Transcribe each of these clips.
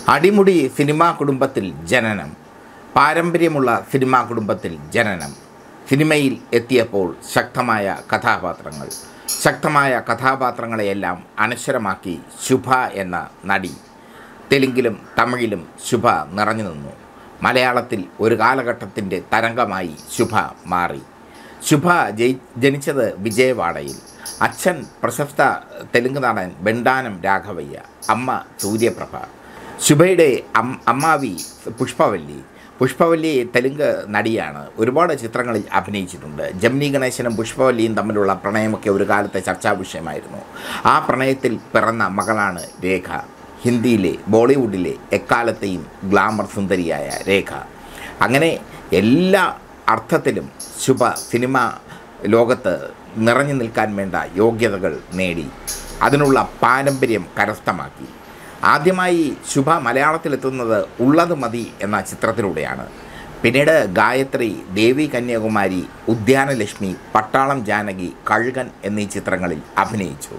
അടിമുടി സിനിമാ കുടുംബത്തിൽ ജനനം പാരമ്പര്യമുള്ള സിനിമാ കുടുംബത്തിൽ ജനനം സിനിമയിൽ എത്തിയപ്പോൾ ശക്തമായ കഥാപാത്രങ്ങൾ ശക്തമായ കഥാപാത്രങ്ങളെയെല്ലാം അനശ്വരമാക്കി ശുഭ എന്ന നടി തെലുങ്കിലും തമിഴിലും ശുഭ നിറഞ്ഞു നിന്നു മലയാളത്തിൽ ഒരു കാലഘട്ടത്തിൻ്റെ തരംഗമായി ശുഭ മാറി ശുഭ ജയി ജനിച്ചത് വിജയവാഡയിൽ അച്ഛൻ പ്രശസ്ത തെലുങ്ക് നടൻ ബെണ്ടാനം രാഘവയ്യ അമ്മ സൂര്യപ്രഭ ശുഭയുടെ അം അമ്മാവി പുഷ്പവല്ലി പുഷ്പവല്ലി തെലുങ്ക് നടിയാണ് ഒരുപാട് ചിത്രങ്ങളിൽ അഭിനയിച്ചിട്ടുണ്ട് ജമിനി ഗണേശനും പുഷ്പവല്ലിയും തമ്മിലുള്ള പ്രണയമൊക്കെ ഒരു കാലത്തെ ചർച്ചാ വിഷയമായിരുന്നു ആ പ്രണയത്തിൽ പിറന്ന മകളാണ് രേഖ ഹിന്ദിയിലെ ബോളിവുഡിലെ എക്കാലത്തെയും ഗ്ലാമർ സുന്ദരിയായ രേഖ അങ്ങനെ എല്ലാ അർത്ഥത്തിലും ശുഭ സിനിമ ലോകത്ത് നിറഞ്ഞു നിൽക്കാൻ വേണ്ട യോഗ്യതകൾ നേടി അതിനുള്ള പാരമ്പര്യം കരസ്ഥമാക്കി ആദ്യമായി ശുഭ മലയാളത്തിലെത്തുന്നത് ഉള്ളത് മതി എന്ന ചിത്രത്തിലൂടെയാണ് പിന്നീട് ഗായത്രി ദേവി കന്യാകുമാരി ഉദ്യാനലക്ഷ്മി പട്ടാളം ജാനകി കഴുകൻ എന്നീ ചിത്രങ്ങളിൽ അഭിനയിച്ചു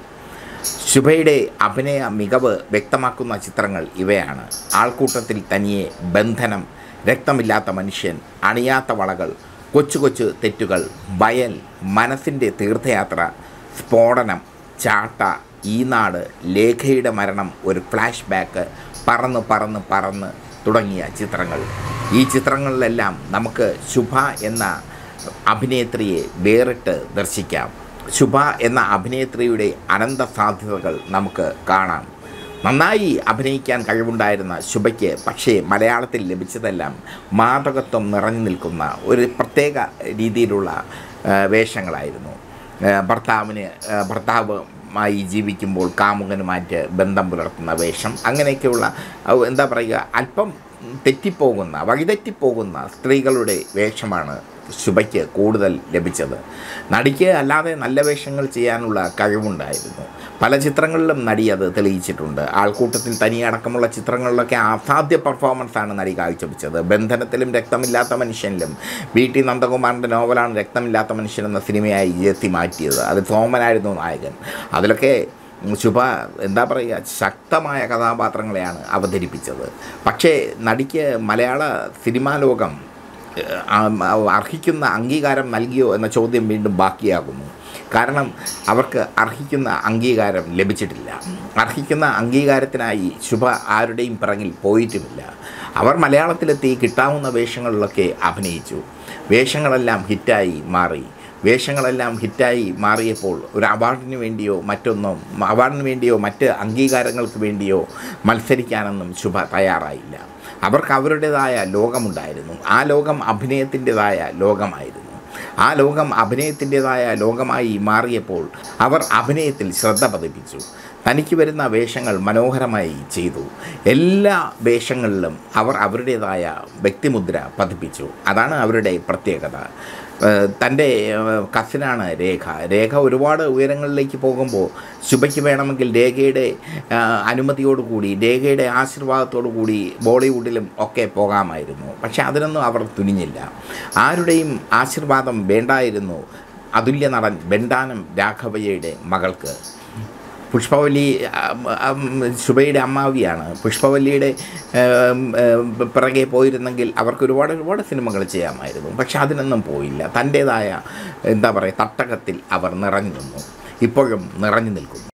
ശുഭയുടെ അഭിനയ മികവ് വ്യക്തമാക്കുന്ന ചിത്രങ്ങൾ ഇവയാണ് ആൾക്കൂട്ടത്തിൽ തനിയെ ബന്ധനം രക്തമില്ലാത്ത മനുഷ്യൻ അണിയാത്ത വളകൾ കൊച്ചു കൊച്ചു തെറ്റുകൾ ബയൽ മനസ്സിൻ്റെ തീർത്ഥയാത്ര സ്ഫോടനം ചാട്ട ഈനാട് ലേഖയുടെ മരണം ഒരു ഫ്ലാഷ് ബാക്ക് പറന്ന് പറന്ന് പറന്ന് തുടങ്ങിയ ചിത്രങ്ങൾ ഈ ചിത്രങ്ങളിലെല്ലാം നമുക്ക് ശുഭ എന്ന അഭിനേത്രിയെ വേറിട്ട് ദർശിക്കാം ശുഭ എന്ന അഭിനേത്രിയുടെ അനന്ത സാധ്യതകൾ നമുക്ക് കാണാം നന്നായി അഭിനയിക്കാൻ കഴിവുണ്ടായിരുന്ന ശുഭയ്ക്ക് പക്ഷേ മലയാളത്തിൽ ലഭിച്ചതെല്ലാം മാതകത്വം നിറഞ്ഞു നിൽക്കുന്ന ഒരു പ്രത്യേക രീതിയിലുള്ള ആ, വേഷങ്ങളായിരുന്നു ആ, ഭർത്താവിന് ആ, ഭർത്താവുമായി ജീവിക്കുമ്പോൾ കാമുകനുമായിട്ട് ബന്ധം പുലർത്തുന്ന വേഷം അങ്ങനെയൊക്കെയുള്ള ആ, എന്താ പറയുക അല്പം തെറ്റിപ്പോകുന്ന വഴിതെറ്റിപ്പോകുന്ന സ്ത്രീകളുടെ വേഷമാണ് ശുഭയ്ക്ക് കൂടുതൽ ലഭിച്ചത് നടിക്ക് അല്ലാതെ നല്ല വേഷങ്ങൾ ചെയ്യാനുള്ള കഴിവുണ്ടായിരുന്നു പല ചിത്രങ്ങളിലും നടി അത് തെളിയിച്ചിട്ടുണ്ട് ആൾക്കൂട്ടത്തിൽ തനിയടക്കമുള്ള ചിത്രങ്ങളിലൊക്കെ അസാധ്യ പെർഫോമൻസാണ് നടി കാഴ്ചവെച്ചത് ബന്ധനത്തിലും രക്തമില്ലാത്ത മനുഷ്യനിലും വി ടി നന്ദകുമാറിൻ്റെ നോവലാണ് രക്തമില്ലാത്ത മനുഷ്യൻ എന്ന സിനിമയായി എത്തി മാറ്റിയത് അത് സോമനായിരുന്നു നായകൻ അതിലൊക്കെ ശുഭ എന്താ പറയുക ശക്തമായ കഥാപാത്രങ്ങളെയാണ് അവതരിപ്പിച്ചത് പക്ഷേ നടിക്ക് മലയാള സിനിമാ ലോകം ഏഹ്, ആ- ആ- അർഹിക്കുന്ന അംഗീകാരം നൽകിയോ എന്ന ചോദ്യം വീണ്ടും ബാക്കിയാകുന്നു കാരണം അവർക്ക് അർഹിക്കുന്ന അംഗീകാരം ലഭിച്ചിട്ടില്ല അർഹിക്കുന്ന അംഗീകാരത്തിനായി ശുഭ ആരുടെയും പിറകിൽ പോയിട്ടുമില്ല അവർ മലയാളത്തിലെത്തി കിട്ടാവുന്ന വേഷങ്ങളിലൊക്കെ അഭിനയിച്ചു വേഷങ്ങളെല്ലാം ഹിറ്റായി മാറി വേഷങ്ങളെല്ലാം ഹിറ്റായി മാറിയപ്പോൾ ഒരു അവാർഡിന് വേണ്ടിയോ മറ്റൊന്നോ അവാർഡിന് വേണ്ടിയോ മറ്റ് അംഗീകാരങ്ങൾക്ക് വേണ്ടിയോ മത്സരിക്കാനൊന്നും ശുഭ തയ്യാറായില്ല അവർക്ക് അവരുടേതായ ലോകമുണ്ടായിരുന്നു ആ ലോകം അഭിനയത്തിൻ്റെതായ ലോകമായിരുന്നു ആ ലോകം അഭിനയത്തിൻ്റെതായ ലോകമായി മാറിയപ്പോൾ അവർ അഭിനയത്തിൽ ശ്രദ്ധ പതിപ്പിച്ചു തനിക്ക് വരുന്ന വേഷങ്ങൾ മനോഹരമായി ചെയ്തു എല്ലാ വേഷങ്ങളിലും അവർ അവരുടേതായ വ്യക്തിമുദ്ര പതിപ്പിച്ചു അതാണ് അവരുടെ പ്രത്യേകത ഏഹ് തൻ്റെ ഏഹ് കസിനാണ് രേഖ രേഖ ഒരുപാട് ഉയരങ്ങളിലേക്ക് പോകുമ്പോൾ ശുഭയ്ക്ക് വേണമെങ്കിൽ രേഖയുടെ ആഹ് അനുമതിയോടുകൂടി രേഖയുടെ ആശീർവാദത്തോടു കൂടി ബോളിവുഡിലും ഒക്കെ പോകാമായിരുന്നു പക്ഷെ അതിനൊന്നും അവർ തുനിഞ്ഞില്ല ആരുടെയും ആശീർവാദം വേണ്ടായിരുന്നു അതുല്യ നടൻ ബെണ്ടാനം രാഘവയ്യയുടെ മകൾക്ക് പുഷ്പവല്ലി ആം, ആം, ശുഭയുടെ അമ്മാവിയാണ് പുഷ്പവല്ലിയുടെ ഏം, ഏം, പിറകെ പോയിരുന്നെങ്കിൽ അവർക്ക് ഒരുപാട് ഒരുപാട് സിനിമകൾ ചെയ്യാമായിരുന്നു പക്ഷെ അതിനൊന്നും പോയില്ല തൻ്റേതായ എന്താ പറയുക തട്ടകത്തിൽ അവർ നിറഞ്ഞു നിന്നു ഇപ്പോഴും നിറഞ്ഞു നിൽക്കുന്നു